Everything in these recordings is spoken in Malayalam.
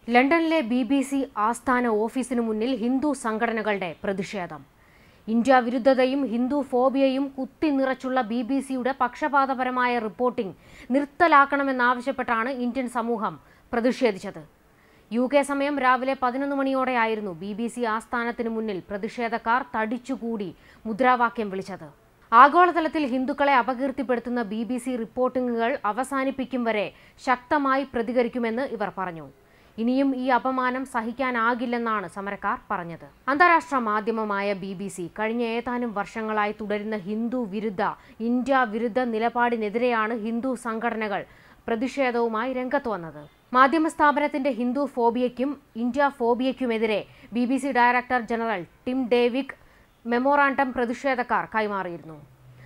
ലണ്ടനിലെ ബി ബി സി ആസ്ഥാന ഓഫീസിനു മുന്നിൽ ഹിന്ദു സംഘടനകളുടെ പ്രതിഷേധം ഇന്ത്യ വിരുദ്ധതയും ഹിന്ദു ഫോബിയയും കുത്തി നിറച്ചുള്ള ബി ബി സിയുടെ പക്ഷപാതപരമായ റിപ്പോർട്ടിംഗ് നിർത്തലാക്കണമെന്നാവശ്യപ്പെട്ടാണ് ഇന്ത്യൻ സമൂഹം പ്രതിഷേധിച്ചത് യു കെ സമയം രാവിലെ പതിനൊന്ന് മണിയോടെയായിരുന്നു ബി ബി സി ആസ്ഥാനത്തിനു മുന്നിൽ പ്രതിഷേധക്കാർ തടിച്ചുകൂടി മുദ്രാവാക്യം വിളിച്ചത് ആഗോളതലത്തിൽ ഹിന്ദുക്കളെ അപകീർത്തിപ്പെടുത്തുന്ന ബി ബി സി റിപ്പോർട്ടിംഗുകൾ അവസാനിപ്പിക്കും വരെ ശക്തമായി പ്രതികരിക്കുമെന്ന് ഇവർ പറഞ്ഞു ഇനിയും ഈ അപമാനം സഹിക്കാനാകില്ലെന്നാണ് സമരക്കാർ പറഞ്ഞത് അന്താരാഷ്ട്ര മാധ്യമമായ ബി ബി സി കഴിഞ്ഞ ഏതാനും വർഷങ്ങളായി തുടരുന്ന ഹിന്ദു വിരുദ്ധ ഇന്ത്യ വിരുദ്ധ നിലപാടിനെതിരെയാണ് ഹിന്ദു സംഘടനകൾ പ്രതിഷേധവുമായി രംഗത്ത് വന്നത് മാധ്യമ സ്ഥാപനത്തിന്റെ ഹിന്ദു ഫോബിയയ്ക്കും ഇന്ത്യ ഫോബിയയ്ക്കുമെതിരെ B B C director general Tim Davie memorandum പ്രതിഷേധക്കാർ കൈമാറിയിരുന്നു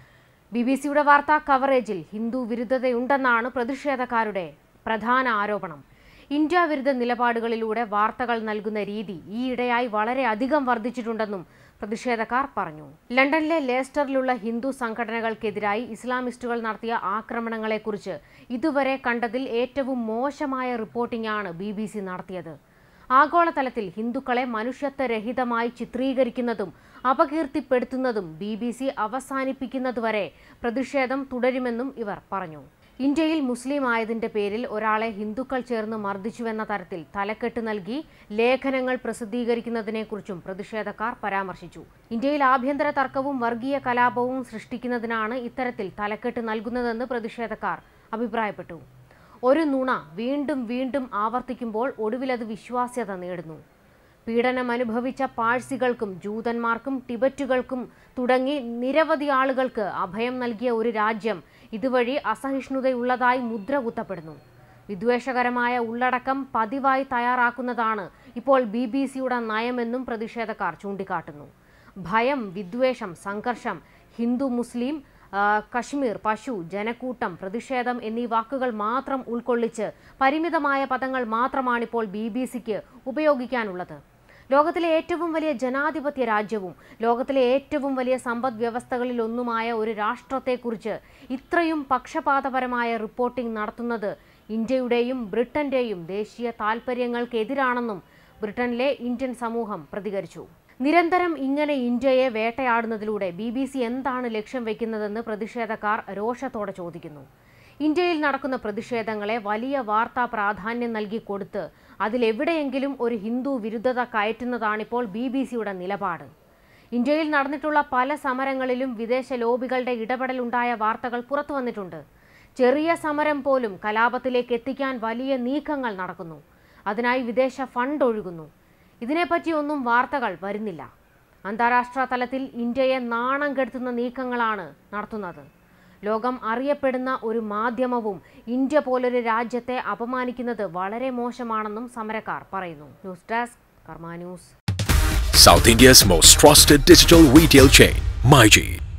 ബി ബി സിയുടെ വാർത്താ കവറേജിൽ ഹിന്ദു വിരുദ്ധതയുണ്ടെന്നാണ് പ്രതിഷേധക്കാരുടെ പ്രധാന ആരോപണം ഇന്ത്യ വിരുദ്ധ നിലപാടുകളിലൂടെ വാർത്തകൾ നൽകുന്ന രീതി ഈയിടെയായി വളരെ അധികം വർദ്ധിച്ചിട്ടുണ്ടെന്നും പ്രതിഷേധക്കാർ പറഞ്ഞു ലണ്ടനിലെ ലേസ്റ്ററിലുള്ള ഹിന്ദു സംഘടനകൾക്കെതിരായി ഇസ്ലാമിസ്റ്റുകൾ നടത്തിയ ആക്രമണങ്ങളെക്കുറിച്ച് ഇതുവരെ കണ്ടതിൽ ഏറ്റവും മോശമായ റിപ്പോർട്ടിംഗാണ് ബി ബി സി നടത്തിയത് ആഗോളതലത്തിൽ ഹിന്ദുക്കളെ മനുഷ്യത്വരഹിതമായി ചിത്രീകരിക്കുന്നതും അപകീർത്തിപ്പെടുത്തുന്നതും ബി ബി സി അവസാനിപ്പിക്കുന്നതുവരെ പ്രതിഷേധം തുടരുമെന്നും ഇവർ പറഞ്ഞു ഇന്ത്യയിൽ മുസ്ലിം ആയതിന്റെ പേരിൽ ഒരാളെ ഹിന്ദുക്കൾ ചേർന്ന് മർദ്ദിച്ചുവെന്ന തരത്തിൽ തലക്കെട്ട് നൽകി ലേഖനങ്ങൾ പ്രസിദ്ധീകരിക്കുന്നതിനെക്കുറിച്ചും പ്രതിഷേധക്കാർ പരാമർശിച്ചു ഇന്ത്യയിൽ ആഭ്യന്തര തർക്കവും വർഗീയ കലാപവും സൃഷ്ടിക്കുന്നതിനാണ് ഇത്തരത്തിൽ തലക്കെട്ട് നൽകുന്നതെന്ന് പ്രതിഷേധക്കാർ അഭിപ്രായപ്പെട്ടു ഒരു നുണ വീണ്ടും വീണ്ടും ആവർത്തിക്കുമ്പോൾ ഒടുവിലത് വിശ്വാസ്യത നേടുന്നു പീഡനം അനുഭവിച്ച പാഴ്സികൾക്കും ജൂതന്മാർക്കും ടിബറ്റുകൾക്കും തുടങ്ങി നിരവധി ആളുകൾക്ക് അഭയം നൽകിയ ഒരു രാജ്യം ഇതുവഴി അസഹിഷ്ണുതയുള്ളതായി മുദ്ര കുത്തപ്പെടുന്നു വിദ്വേഷകരമായ ഉള്ളടക്കം പതിവായി തയ്യാറാക്കുന്നതാണ് ഇപ്പോൾ ബി ബി സിയുടെ നയമെന്നും പ്രതിഷേധക്കാർ ചൂണ്ടിക്കാട്ടുന്നു ഭയം വിദ്വേഷം സംഘർഷം ഹിന്ദു മുസ്ലിം ആ, കശ്മീർ പശു ജനക്കൂട്ടം പ്രതിഷേധം എന്നീ വാക്കുകൾ മാത്രം ഉൾക്കൊള്ളിച്ച് പരിമിതമായ പദങ്ങൾ മാത്രമാണിപ്പോൾ ബി ബി സിക്ക് ഉപയോഗിക്കാനുള്ളത് ലോകത്തിലെ ഏറ്റവും വലിയ ജനാധിപത്യ രാജ്യവും ലോകത്തിലെ ഏറ്റവും വലിയ സമ്പദ് വ്യവസ്ഥകളിലൊന്നുമായ ഒരു രാഷ്ട്രത്തെക്കുറിച്ച് ഇത്രയും പക്ഷപാതപരമായ റിപ്പോർട്ടിംഗ് നടത്തുന്നത് ഇന്ത്യയുടെയും ബ്രിട്ടന്റെയും ദേശീയ താൽപ്പര്യങ്ങൾക്കെതിരാണെന്നും ബ്രിട്ടനിലെ ഇന്ത്യൻ സമൂഹം പ്രതികരിച്ചു നിരന്തരം ഇങ്ങനെ ഇന്ത്യയെ വേട്ടയാടുന്നതിലൂടെ ബി ബി സി എന്താണ് ലക്ഷ്യം വെക്കുന്നതെന്ന് പ്രതിഷേധക്കാർ രോഷത്തോടെ ചോദിക്കുന്നു ഇന്ത്യയിൽ നടക്കുന്ന പ്രതിഷേധങ്ങളെ വലിയ വാർത്താ പ്രാധാന്യം നൽകി കൊടുത്ത് അതിലെവിടെയെങ്കിലും ഒരു ഹിന്ദു വിരുദ്ധത കയറ്റുന്നതാണിപ്പോൾ ബി ബി സിയുടെ നിലപാട് ഇന്ത്യയിൽ നടന്നിട്ടുള്ള പല സമരങ്ങളിലും വിദേശ ലോബികളുടെ ഇടപെടലുണ്ടായ വാർത്തകൾ പുറത്തു വന്നിട്ടുണ്ട് ചെറിയ സമരം പോലും കലാപത്തിലേക്ക് എത്തിക്കാൻ വലിയ നീക്കങ്ങൾ നടക്കുന്നു അതിനായി വിദേശ ഫണ്ട് ഒഴുകുന്നു ഇതിനെപ്പറ്റി ഒന്നും വാർത്തകൾ വരുന്നില്ല അന്താരാഷ്ട്ര തലത്തിൽ ഇന്ത്യയെ നാണം കെടുത്തുന്ന നീക്കങ്ങളാണ് നടത്തുന്നത് ലോകം അറിയപ്പെടുന്ന ഒരു മാധ്യമവും ഇന്ത്യ പോലൊരു രാജ്യത്തെ അപമാനിക്കുന്നത് വളരെ മോശമാണെന്നും സമരക്കാർ പറയുന്നു news desk Karma news South India's most trusted digital retail chain, MyG.